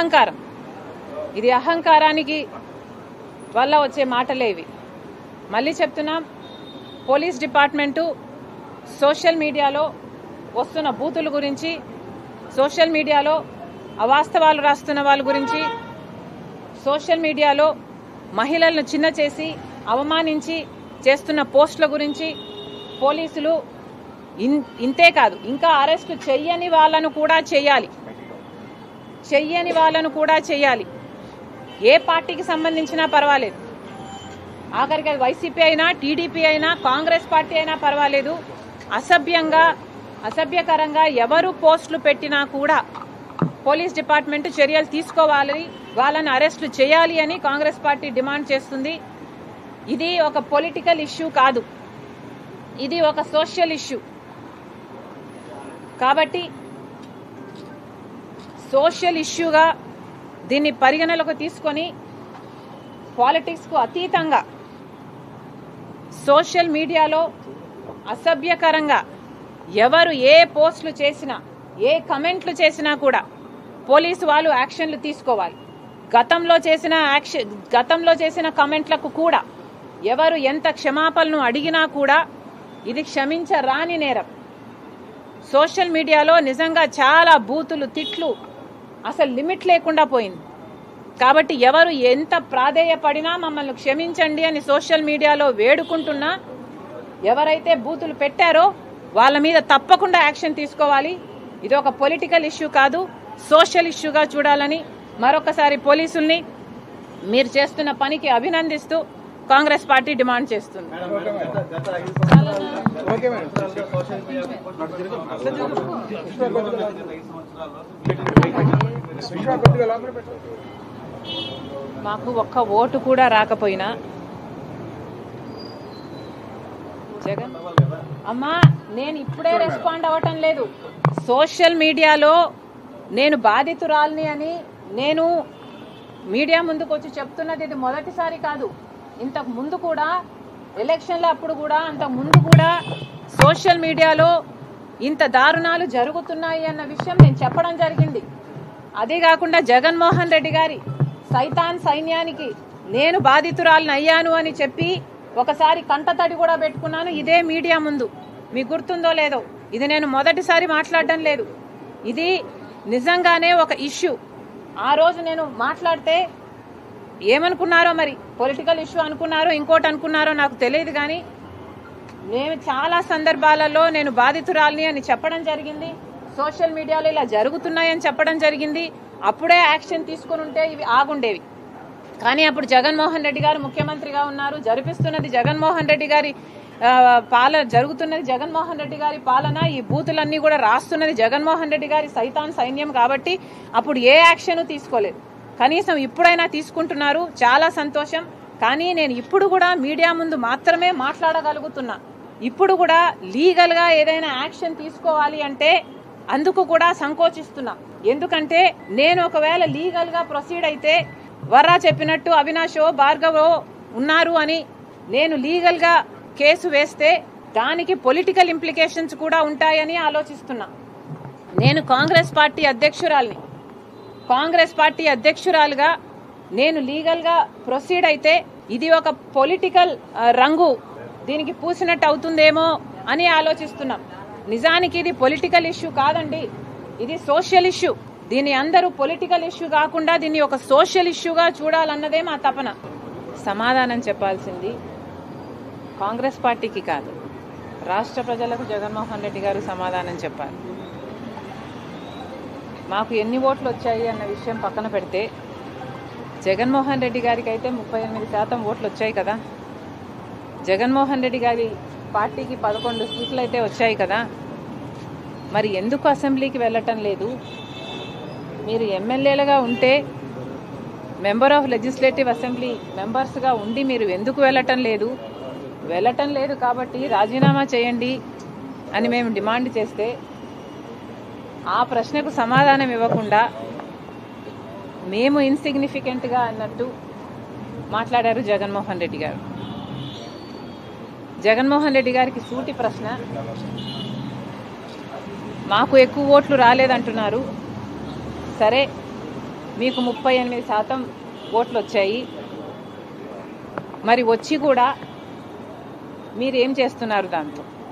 అహంకారం ఇది అహంకారానికి వల్ల వచ్చే మాటలే ఇవి మళ్ళీ చెప్తున్నాం పోలీస్ డిపార్ట్మెంటు సోషల్ మీడియాలో వస్తున్న బూతుల గురించి సోషల్ మీడియాలో అవాస్తవాలు రాస్తున్న వాళ్ళ గురించి సోషల్ మీడియాలో మహిళలను చిన్న చేసి అవమానించి చేస్తున్న పోస్టుల గురించి పోలీసులు ఇన్ ఇంతే కాదు ఇంకా అరెస్టు చెయ్యని వాళ్ళను కూడా చేయాలి చెయ్యని వాళ్ళను కూడా చేయాలి ఏ పార్టీకి సంబంధించినా పర్వాలేదు ఆఖరికి అది వైసీపీ అయినా టీడీపీ అయినా కాంగ్రెస్ పార్టీ అయినా పర్వాలేదు అసభ్యంగా అసభ్యకరంగా ఎవరు పోస్టులు పెట్టినా కూడా పోలీస్ డిపార్ట్మెంట్ చర్యలు తీసుకోవాలి వాళ్ళని అరెస్టులు చేయాలి అని కాంగ్రెస్ పార్టీ డిమాండ్ చేస్తుంది ఇది ఒక పొలిటికల్ ఇష్యూ కాదు ఇది ఒక సోషల్ ఇష్యూ కాబట్టి సోషల్ ఇష్యూగా దీన్ని పరిగణలోకి తీసుకొని పాలిటిక్స్కు అతీతంగా సోషల్ మీడియాలో అసభ్యకరంగా ఎవరు ఏ పోస్టులు చేసినా ఏ కమెంట్లు చేసినా కూడా పోలీసు వాళ్ళు యాక్షన్లు తీసుకోవాలి గతంలో చేసిన యాక్షన్ గతంలో చేసిన కమెంట్లకు కూడా ఎవరు ఎంత క్షమాపణను అడిగినా కూడా ఇది క్షమించరాని నేరం సోషల్ మీడియాలో నిజంగా చాలా బూతులు తిట్లు అసలు లిమిట్ లేకుండా పోయింది కాబట్టి ఎవరు ఎంత ప్రాధేయపడినా మమ్మల్ని క్షమించండి అని సోషల్ మీడియాలో వేడుకుంటున్నా ఎవరైతే బూతులు పెట్టారో వాళ్ళ మీద తప్పకుండా యాక్షన్ తీసుకోవాలి ఇది ఒక పొలిటికల్ ఇష్యూ కాదు సోషల్ ఇష్యూగా చూడాలని మరొకసారి పోలీసుల్ని మీరు చేస్తున్న పనికి అభినందిస్తూ కాంగ్రెస్ పార్టీ డిమాండ్ చేస్తుంది ఓకే మేడం విశ్వా కొద్దిగా లోపల పెట్టు మాకు ఒక్క ఓటు కూడా రాకపోయినా జగన్ అమ్మా నేను ఇప్పుడే రెస్పాండ్ అవ్వటం లేదు సోషల్ మీడియాలో నేను బాధితురాల్ని అని నేను మీడియా ముందుకు వచ్చి చెప్తున్నది ఇది మొదటిసారి కాదు ఇంతకు ముందు కూడా ఎలక్షన్ల అప్పుడు కూడా అంతకు ముందు కూడా సోషల్ మీడియాలో ఇంత దారుణాలు జరుగుతున్నాయి అన్న విషయం నేను చెప్పడం జరిగింది అదే కాకుండా జగన్మోహన్ రెడ్డి గారి సైతాన్ సైన్యానికి నేను బాధితురాలను అయ్యాను అని చెప్పి ఒకసారి కంటతడి కూడా పెట్టుకున్నాను ఇదే మీడియా ముందు మీకు గుర్తుందో లేదో ఇది నేను మొదటిసారి మాట్లాడడం లేదు ఇది నిజంగానే ఒక ఇష్యూ ఆ రోజు నేను మాట్లాడితే ఏమనుకున్నారో మరి పొలిటికల్ ఇష్యూ అనుకున్నారో ఇంకోటి అనుకున్నారో నాకు తెలియదు కానీ నేను చాలా సందర్భాలలో నేను బాధితురాలిని అని చెప్పడం జరిగింది సోషల్ మీడియాలో ఇలా జరుగుతున్నాయని చెప్పడం జరిగింది అప్పుడే యాక్షన్ తీసుకుని ఉంటే ఇవి ఆగుండేవి కానీ అప్పుడు జగన్మోహన్ రెడ్డి గారు ముఖ్యమంత్రిగా ఉన్నారు జరిపిస్తున్నది జగన్మోహన్ రెడ్డి గారి ఆ, పాలన జరుగుతున్నది జగన్మోహన్ రెడ్డి గారి పాలన ఈ బూతులన్నీ కూడా రాస్తున్నది జగన్మోహన్ రెడ్డి గారి సైతాన్ సైన్యం కాబట్టి అప్పుడు ఏ యాక్షన్ తీసుకోలేదు కనీసం ఇప్పుడైనా తీసుకుంటున్నారు చాలా సంతోషం కానీ నేను ఇప్పుడు కూడా మీడియా ముందు మాత్రమే మాట్లాడగలుగుతున్నా ఇప్పుడు కూడా లీగల్ గా ఏదైనా యాక్షన్ తీసుకోవాలి అంటే అందుకు కూడా సంకోచిస్తున్నా ఎందుకంటే నేను ఒకవేళ లీగల్ గా ప్రొసీడ్ అయితే వర్రా చెప్పినట్టు అవినాషో భార్గవో ఉన్నారు అని నేను లీగల్ గా కేసు వేస్తే దానికి పొలిటికల్ ఇంప్లికేషన్స్ కూడా ఉంటాయని ఆలోచిస్తున్నా నేను కాంగ్రెస్ పార్టీ అధ్యక్షురాల్ని కాంగ్రెస్ పార్టీ అధ్యక్షురాలుగా నేను లీగల్ గా ప్రొసీడ్ అయితే ఇది ఒక పొలిటికల్ ఆ, రంగు దీనికి పూసినట్టు అవుతుందేమో అని ఆలోచిస్తున్నాం నిజానికి ఇది పొలిటికల్ ఇష్యూ కాదండి ఇది సోషల్ ఇష్యూ దీన్ని అందరూ పొలిటికల్ ఇష్యూ కాకుండా దీన్ని ఒక సోషల్ ఇష్యూగా చూడాలన్నదే మా తపన సమాధానం చెప్పాల్సింది కాంగ్రెస్ పార్టీకి కాదు రాష్ట్ర ప్రజలకు జగన్మోహన్ రెడ్డి గారు సమాధానం చెప్పాలి మాకు ఎన్ని ఓట్లు వచ్చాయి అన్న విషయం పక్కన పెడితే జగన్మోహన్ రెడ్డి గారికి అయితే ముప్పై ఎనిమిది శాతం ఓట్లు వచ్చాయి కదా జగన్మోహన్ రెడ్డి గారి పార్టీకి పదకొండు సీట్లు అయితే వచ్చాయి కదా మరి ఎందుకు అసెంబ్లీకి వెళ్ళటం లేదు మీరు ఎమ్మెల్యేలుగా ఉంటే మెంబర్ ఆఫ్ లెజిస్లేటివ్ అసెంబ్లీ మెంబర్స్గా ఉండి మీరు ఎందుకు వెళ్ళటం లేదు వెళ్ళటం లేదు కాబట్టి రాజీనామా చేయండి అని మేము డిమాండ్ చేస్తే ఆ ప్రశ్నకు సమాధానం ఇవ్వకుండా మేము ఇన్సిగ్నిఫికెంట్గా అన్నట్టు మాట్లాడారు జగన్మోహన్ రెడ్డి గారు జగన్మోహన్ రెడ్డి గారికి సూటి ప్రశ్న మాకు ఎక్కువ ఓట్లు రాలేదంటున్నారు సరే మీకు ముప్పై ఎనిమిది శాతం ఓట్లు వచ్చాయి మరి వచ్చి కూడా మీరు ఏం చేస్తున్నారు దాంతో